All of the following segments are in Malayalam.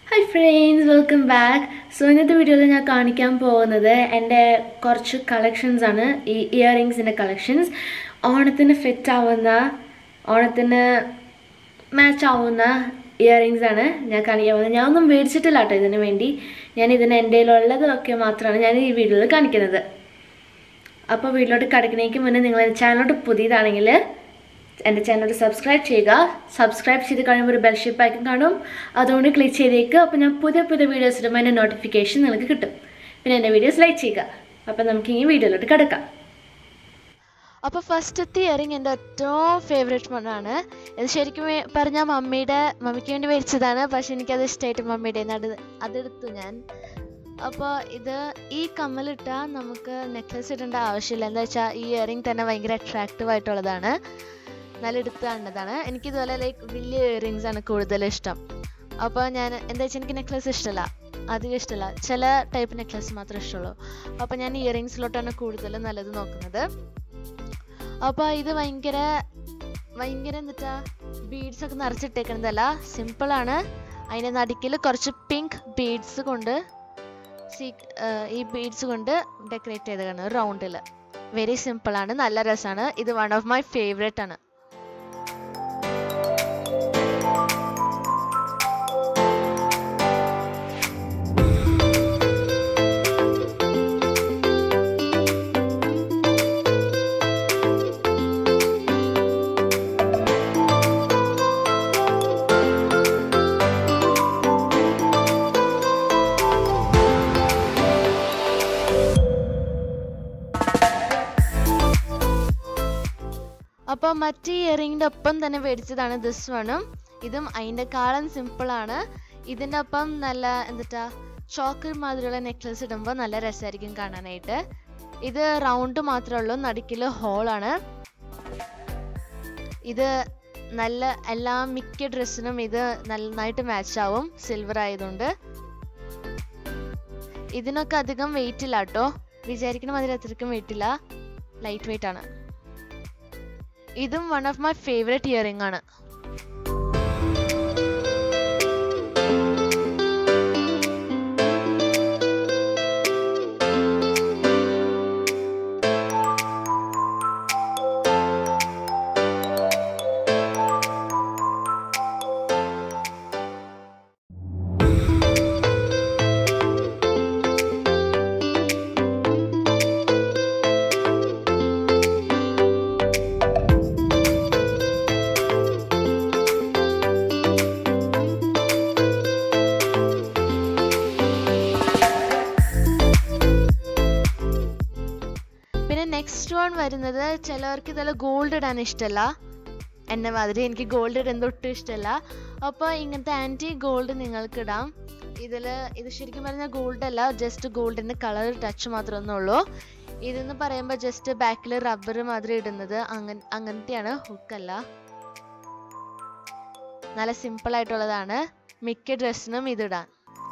hi friends welcome back so ഇന്നത്തെ വീഡിയോയിൽ ഞാൻ കാണിക്കാൻ പോകുന്നത് എൻ്റെ കുറച്ച് കളക്ഷൻസ് ആണ് ഈ ഇയർ റിങ്സിൻ്റെ കളക്ഷൻസ് ഓണത്തിന് ഫിറ്റ് ആവുന്ന ഓണത്തിന് മാച്ച് ആവുന്ന ഇയർ റിങ്സ് ആണ് ഞാൻ കാണിക്കാൻ പോകുന്നത് ഞാൻ ഒന്നും മേടിച്ചിട്ടില്ല കേട്ടോ ഇതിന് വേണ്ടി ഞാൻ ഇതിന് എൻ്റെ കയ്യിലുള്ളതൊക്കെ മാത്രമാണ് ഞാൻ ഈ വീഡിയോയിൽ കാണിക്കുന്നത് അപ്പോൾ വീട്ടിലോട്ട് കിടക്കുന്നതിന് മുന്നേ നിങ്ങൾ എൻ്റെ ചാനലോട്ട് പുതിയതാണെങ്കിൽ എൻ്റെ ചാനലോട്ട് സബ്സ്ക്രൈബ് ചെയ്യുക സബ്സ്ക്രൈബ് ചെയ്ത് കഴിയുമ്പോൾ ഒരു ബെൽ ഷിപ്പ് ഐക്കൺ കാണും അതുകൊണ്ട് ക്ലിക്ക് ചെയ്തേക്ക് അപ്പോൾ ഞാൻ പുതിയ പുതിയ വീഡിയോസ് ഇടുമ്പോൾ എൻ്റെ നോട്ടിഫിക്കേഷൻ നിങ്ങൾക്ക് കിട്ടും പിന്നെ എൻ്റെ വീഡിയോസ് ലൈക്ക് ചെയ്യുക അപ്പോൾ നമുക്ക് ഈ വീഡിയോയിലോട്ട് കിടക്കാം അപ്പോൾ ഫസ്റ്റത്തെ ഇയറിങ് എൻ്റെ ഏറ്റവും ഫേവറേറ്റ് വണ്ണാണ് ഇത് ശരിക്കും വേ- പറഞ്ഞാൽ മമ്മിയുടെ മമ്മിക്ക് വേണ്ടി മേടിച്ചതാണ് പക്ഷെ എനിക്കത് ഇഷ്ടമായിട്ട് മമ്മിയുടെ അത് അതെടുത്തു ഞാൻ അപ്പോൾ ഇത് ഈ കമ്മലിട്ടാൽ നമുക്ക് നെക്ലസ് ഇടേണ്ട ആവശ്യമില്ല എന്താ വെച്ചാൽ ഈ ഇയറിങ് തന്നെ ഭയങ്കര അട്രാക്റ്റീവ് ആയിട്ടുള്ളതാണ് നല്ല എടുത്ത് കാണുന്നതാണ് എനിക്കിതുപോലെ ലൈക്ക് വലിയ ഇയറിങ്സ് ആണ് കൂടുതൽ ഇഷ്ടം അപ്പോൾ ഞാൻ എന്താ വെച്ചാൽ എനിക്ക് നെക്ലസ് ഇഷ്ടമല്ല അധികം ഇഷ്ടമല്ല ചില ടൈപ്പ് നെക്ലസ് മാത്രമേ ഇഷ്ടമുള്ളൂ അപ്പോൾ ഞാൻ ഇയറിങ്സിലോട്ടാണ് കൂടുതൽ നല്ലത് നോക്കുന്നത് അപ്പോൾ ഇത് ഭയങ്കര ഭയങ്കര എന്നിട്ടാ ബീഡ്സ് ഒക്കെ നിറച്ചിട്ടേക്കുന്നതല്ല സിമ്പിളാണ് അതിൻ്റെ നടുക്കിൽ കുറച്ച് പിങ്ക് ബീഡ്സ് കൊണ്ട് സീ ഈ ബീഡ്സ് കൊണ്ട് ഡെക്കറേറ്റ് ചെയ്തതാണ് റൗണ്ടിൽ വെരി സിമ്പിളാണ് നല്ല രസമാണ് ഇത് വൺ ഓഫ് മൈ ഫേവറേറ്റ് ആണ് അപ്പോൾ മറ്റേ ഇയറിങ്ങിൻ്റെ ഒപ്പം തന്നെ മേടിച്ചതാണ് ദിസ് വണ്ണും ഇതും അതിൻ്റെ കാളം സിമ്പിളാണ് ഇതിൻ്റെ ഒപ്പം നല്ല എന്നിട്ടാ ചോക്കർ മാതിരിയുള്ള നെക്ലസ് ഇടുമ്പോൾ നല്ല രസമായിരിക്കും കാണാനായിട്ട് ഇത് റൗണ്ട് മാത്രമേ ഉള്ളൂ നടുക്കിൽ ഹോളാണ് ഇത് നല്ല എല്ലാ മിക്ക ഡ്രസ്സിനും ഇത് നന്നായിട്ട് മാച്ച് ആവും സിൽവർ ആയതുകൊണ്ട് ഇതിനൊക്കെ അധികം വെയിറ്റ് ഇല്ല കേട്ടോ വിചാരിക്കുന്ന മാതിരി അത്രയ്ക്കും വെയിറ്റ് ഇല്ല ലൈറ്റ് വെയിറ്റ് ആണ് ഇതും one of my favourite earring ആണ് പിന്നെ നെക്സ്റ്റ് വൺ വരുന്നത് ചിലവർക്ക് ഇതെല്ലാം ഗോൾഡ് ഇടാൻ ഇഷ്ടമല്ല എന്നെ മാതിരി എനിക്ക് ഗോൾഡ് ഇടാൻ തൊട്ടും ഇഷ്ടമല്ല അപ്പോൾ ഇങ്ങനത്തെ ആൻറ്റി ഗോൾഡ് നിങ്ങൾക്ക് ഇടാം ഇതിൽ ഇത് ശരിക്കും പറഞ്ഞാൽ ഗോൾഡ് അല്ല ജസ്റ്റ് ഗോൾഡിൻ്റെ കളർ ടച്ച് മാത്രമേ ഉള്ളൂ ഇതെന്ന് പറയുമ്പോൾ ജസ്റ്റ് ബാക്കിൽ റബ്ബർ മാതിരി ഇടുന്നത് അങ്ങൻ അങ്ങനത്തെയാണ് ഹുക്കല്ല നല്ല സിമ്പിൾ ആയിട്ടുള്ളതാണ് മിക്ക ഡ്രസ്സിനും ഇതിടാൻ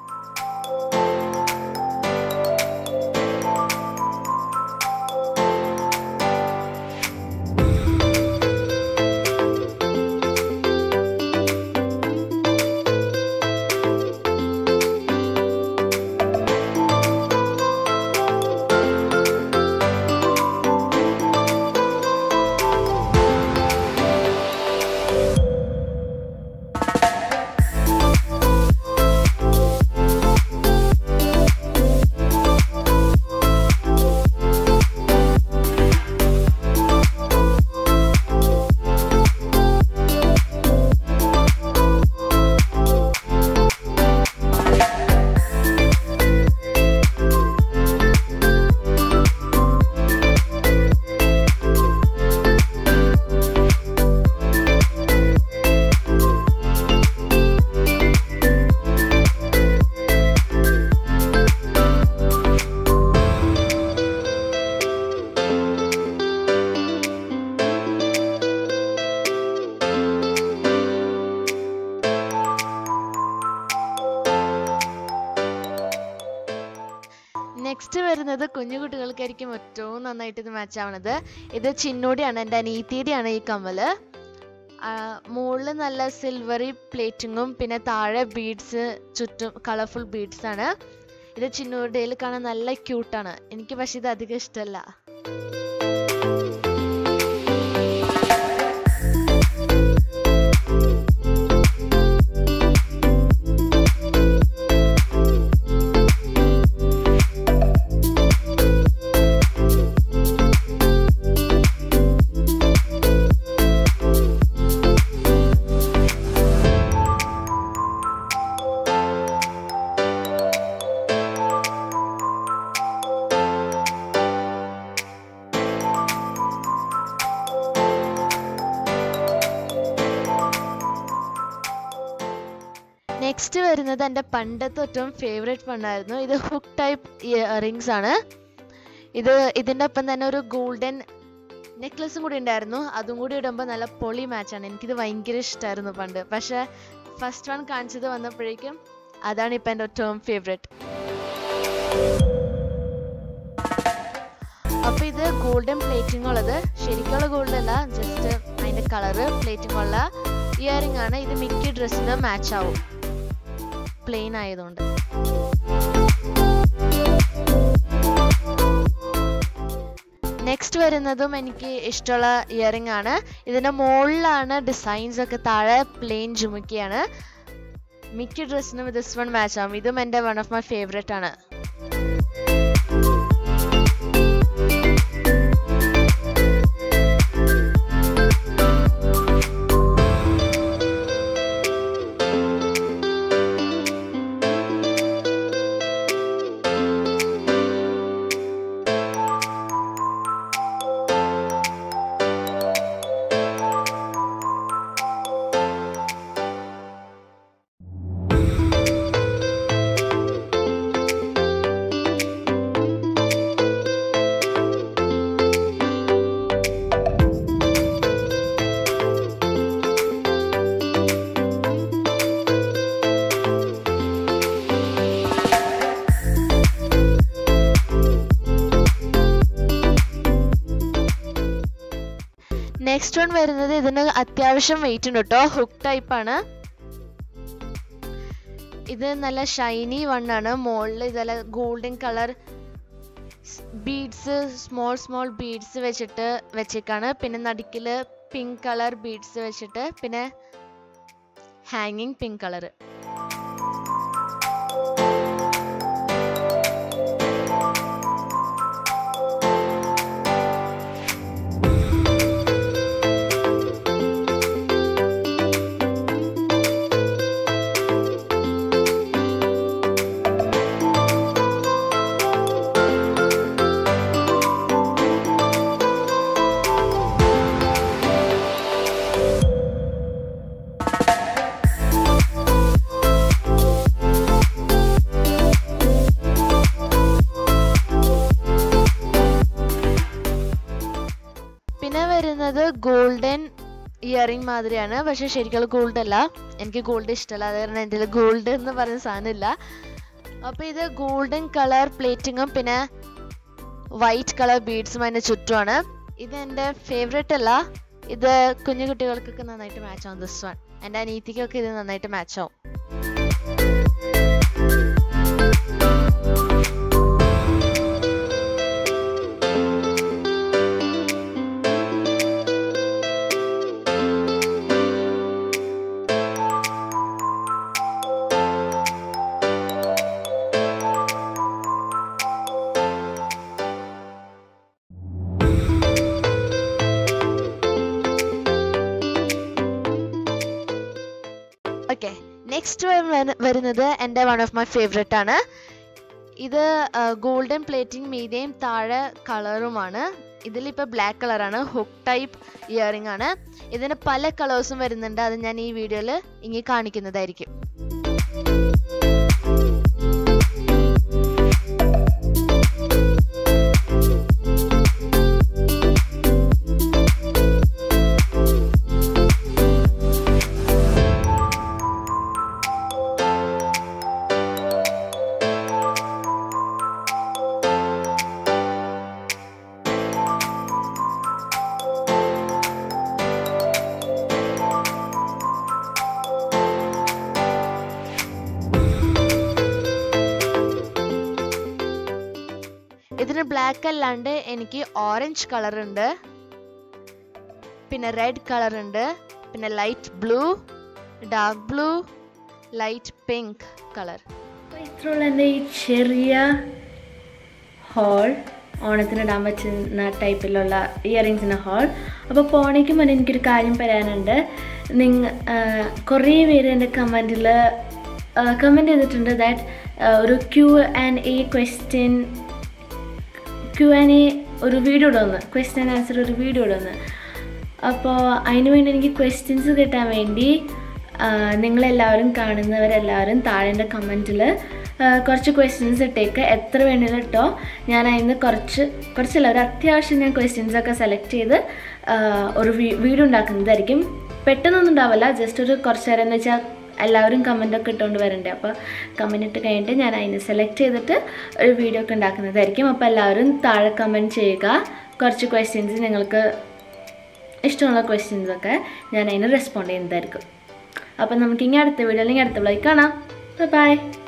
നെക്സ്റ്റ് വരുന്നത് കുഞ്ഞു കുട്ടികൾക്കായിരിക്കും ഏറ്റവും നന്നായിട്ട് ഇത് മാച്ച് ആവണത് ഇത് ചിന്നോടിയാണ് എൻ്റെ അനീത്തിയുടെയാണ് ഈ കമ്മല് മുകളിൽ നല്ല സിൽവറി പ്ലേറ്റിങ്ങും പിന്നെ താഴെ ബീഡ്സ് ചുറ്റും കളർഫുൾ ബീഡ്സ് ആണ് ഇത് ചിന്നൂരുടെയിൽ കാണാൻ നല്ല ക്യൂട്ടാണ് എനിക്ക് പക്ഷെ ഇത് അധികം ഇഷ്ടമല്ല നെക്സ്റ്റ് വരുന്നത് എൻ്റെ പണ്ടത്തെ ഏറ്റവും ഫേവറേറ്റ് പണ്ടായിരുന്നു ഇത് ഹുക്ക് ടൈപ്പ് ഇയറിങ്സ് ആണ് ഇത് ഇതിൻ്റെ ഒപ്പം തന്നെ ഒരു ഗോൾഡൻ നെക്ലസും കൂടി ഉണ്ടായിരുന്നു അതും കൂടി ഇടുമ്പോൾ നല്ല പൊളി മാച്ചാണ് എനിക്കിത് ഭയങ്കര ഇഷ്ടമായിരുന്നു പണ്ട് പക്ഷേ ഫസ്റ്റ് വൺ കാണിച്ചത് വന്നപ്പോഴേക്കും അതാണ് ഇപ്പം എൻ്റെ ഏറ്റവും ഫേവറേറ്റ് അപ്പോൾ ഇത് ഗോൾഡൻ പ്ലേറ്റിംഗ് ഉള്ളത് ശരിക്കുള്ള ഗോൾഡ് അല്ല ജസ്റ്റ് അതിൻ്റെ കളറ് പ്ലേറ്റിംഗ് ഉള്ള ഇയറിംഗ് ആണ് ഇത് മിക്ക ഡ്രസ്സിന് മാച്ച് ആവും പ്ലെയിൻ ആയതുകൊണ്ട് നെക്സ്റ്റ് വരുന്നതും എനിക്ക് ഇഷ്ടമുള്ള ഇയറിംഗ് ആണ് ഇതിൻ്റെ മുകളിലാണ് ഡിസൈൻസ് ഒക്കെ താഴെ പ്ലെയിൻ ജുമുക്കിയാണ് മിക്ക ഡ്രസ്സിനും ദിസ് വൺ മാച്ച് ആവും ഇതും എൻ്റെ വൺ ഓഫ് മൈ ഫേവറേറ്റ് ആണ് നെക്സ്റ്റ് വൺ വരുന്നത് ഇതിന് അത്യാവശ്യം വെയിറ്റ് ഉണ്ട് കേട്ടോ ഹുക്ക് ടൈപ്പ് ആണ് ഇത് നല്ല ഷൈനി വണ്ണാണ് മുകളിൽ ഇതല്ല golden colour beads small small beads വെച്ചിട്ട് വെച്ചേക്കാണ് പിന്നെ നടുക്കില് പിങ്ക് കളർ ബീഡ്സ് വെച്ചിട്ട് പിന്നെ ഹാങ്ങിങ് പിങ്ക് കളർ പിന്നെ വരുന്നത് ഗോൾഡൻ ഇയറിംഗ് മാതിരിയാണ് പക്ഷെ ശരിക്കുള്ള ഗോൾഡ് അല്ല എനിക്ക് ഗോൾഡ് ഇഷ്ടമല്ല അത് കാരണം എൻ്റെ ഗോൾഡ് എന്ന് പറയുന്ന സാധനമില്ല അപ്പോൾ ഇത് ഗോൾഡൻ കളർ പ്ലേറ്റിങ്ങും പിന്നെ വൈറ്റ് കളർ ബീഡ്സും അതിൻ്റെ ചുറ്റുമാണ് ഇത് എൻ്റെ ഫേവറേറ്റ് അല്ല ഇത് കുഞ്ഞു കുട്ടികൾക്കൊക്കെ നന്നായിട്ട് മാച്ച് ആവും ദിസ് വൺ എൻ്റെ അനീതിക്കൊക്കെ ഇത് നന്നായിട്ട് മാച്ച് ആവും ഓക്കെ നെക്സ്റ്റ് വരുന്നത് എൻ്റെ വൺ ഓഫ് മൈ ഫേവറേറ്റ് ആണ് ഇത് ഗോൾഡൻ പ്ലേറ്റിംഗ് മീതെയും താഴെ കളറുമാണ് ഇതിലിപ്പോൾ ബ്ലാക്ക് കളറാണ് ഹുക്ക് ടൈപ്പ് ഇയറിംഗ് ആണ് ഇതിന് പല കളേഴ്സും വരുന്നുണ്ട് അത് ഞാൻ ഈ വീഡിയോയിൽ ഇങ്ങനെ കാണിക്കുന്നതായിരിക്കും അതിന് ബ്ലാക്ക് അല്ലാണ്ട് എനിക്ക് ഓറഞ്ച് കളർ ഉണ്ട് പിന്നെ റെഡ് കളർ ഉണ്ട് പിന്നെ light blue dark blue light pink colour അപ്പോൾ ഇത്രയുള്ള എൻ്റെ ഈ ചെറിയ ഹോൾ ഓണത്തിന് ഇടാൻ പറ്റുന്ന ടൈപ്പിലുള്ള ഇയറിങ്സിൻ്റെ ഹോൾ അപ്പോൾ പോണേക്ക് മുന്നേ എനിക്കൊരു കാര്യം പറയാനുണ്ട് നിങ്ങ കുറേ പേര് എൻ്റെ കമൻറ്റിൽ കമൻറ്റ് ചെയ്തിട്ടുണ്ട് ദാറ്റ് ഒരു Q and A question Q and A ഒരു വീഡിയോ ഇടുമെന്ന് ക്വസ്റ്റ്യൻ ആൻസർ ഒരു വീഡിയോ ഇടുമെന്ന് അപ്പോൾ അതിന് വേണ്ടി എനിക്ക് ക്വസ്റ്റ്യൻസ് കിട്ടാൻ വേണ്ടി ആ, നിങ്ങളെല്ലാവരും കാണുന്നവരെല്ലാവരും താഴെ കമൻറ്റിൽ കുറച്ച് ക്വസ്റ്റ്യൻസ് ഇട്ടേക്ക് എത്ര വേണമെങ്കിലും ഇട്ടോ ഞാൻ അതിന് കുറച്ച് കുറച്ചല്ല ഒരു അത്യാവശ്യം ഞാൻ ക്വസ്റ്റ്യൻസ് ഒക്കെ സെലക്ട് ചെയ്ത് ആ, ഒരു വീഡിയോ ഉണ്ടാക്കുന്നതായിരിക്കും പെട്ടെന്നൊന്നും ഉണ്ടാവില്ല ജസ്റ്റ് ഒരു കുറച്ച് നേരം എന്ന് വെച്ചാൽ എല്ലാവരും കമൻ്റ് ഒക്കെ ഇട്ടുകൊണ്ട് വരണ്ടേ അപ്പോൾ കമൻ്റ് ഇട്ട് കഴിഞ്ഞിട്ട് ഞാൻ അതിന് സെലക്ട് ചെയ്തിട്ട് ഒരു വീഡിയോ ഒക്കെ ഉണ്ടാക്കുന്നതായിരിക്കും അപ്പോൾ എല്ലാവരും താഴെ കമൻറ്റ് ചെയ്യുക കുറച്ച് ക്വസ്റ്റ്യൻസ് നിങ്ങൾക്ക് ഇഷ്ടമുള്ള ക്വസ്റ്റ്യൻസ് ഒക്കെ ഞാൻ അതിന് റെസ്പോണ്ട് ചെയ്യുന്നതായിരിക്കും അപ്പം നമുക്ക് ഇനി അടുത്ത വീഡിയോ അല്ലെങ്കിൽ അടുത്ത വ്ളോഗ് കാണാം ബൈ